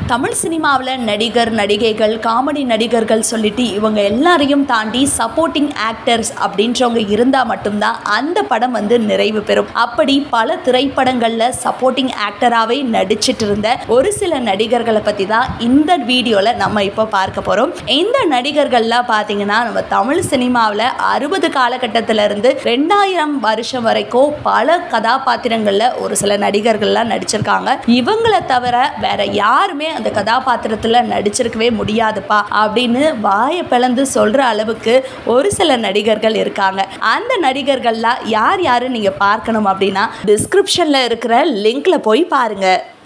தமிழ் சினிமாவில் நடிகர் நடிகைகள் காமெடி நடிகர்கள் சொல்லிட்டு இவங்க எல்லாரையும் தாண்டி சப்போர்ட்டிங் ஆக்டர்ஸ் அப்படின்றவங்க இருந்தால் மட்டும்தான் அந்த படம் வந்து நிறைவு பெறும் அப்படி பல திரைப்படங்களில் சப்போர்ட்டிங் ஆக்டராகவே நடிச்சிட்டு இருந்த ஒரு சில நடிகர்களை பற்றி தான் இந்த வீடியோவில் நம்ம இப்போ பார்க்க போகிறோம் இந்த நடிகர்கள்லாம் பார்த்தீங்கன்னா நம்ம தமிழ் சினிமாவில் அறுபது காலகட்டத்திலிருந்து ரெண்டாயிரம் வருஷம் வரைக்கும் பல கதாபாத்திரங்களில் ஒரு சில நடிகர்கள்லாம் நடிச்சிருக்காங்க இவங்களை தவிர வேற யாருமே அந்த கதாபாத்திரத்தில் நடிச்சிருக்கவே முடியாதுப்பா அப்படின்னு வாயை பிளந்து சொல்கிற அளவுக்கு ஒரு சில நடிகர்கள் இருக்காங்க அந்த நடிகர்கள்லாம் யார் யாரு நீங்கள் பார்க்கணும் அப்படின்னா டிஸ்கிரிப்ஷனில் இருக்கிற லிங்க்ல போய் பாருங்கள்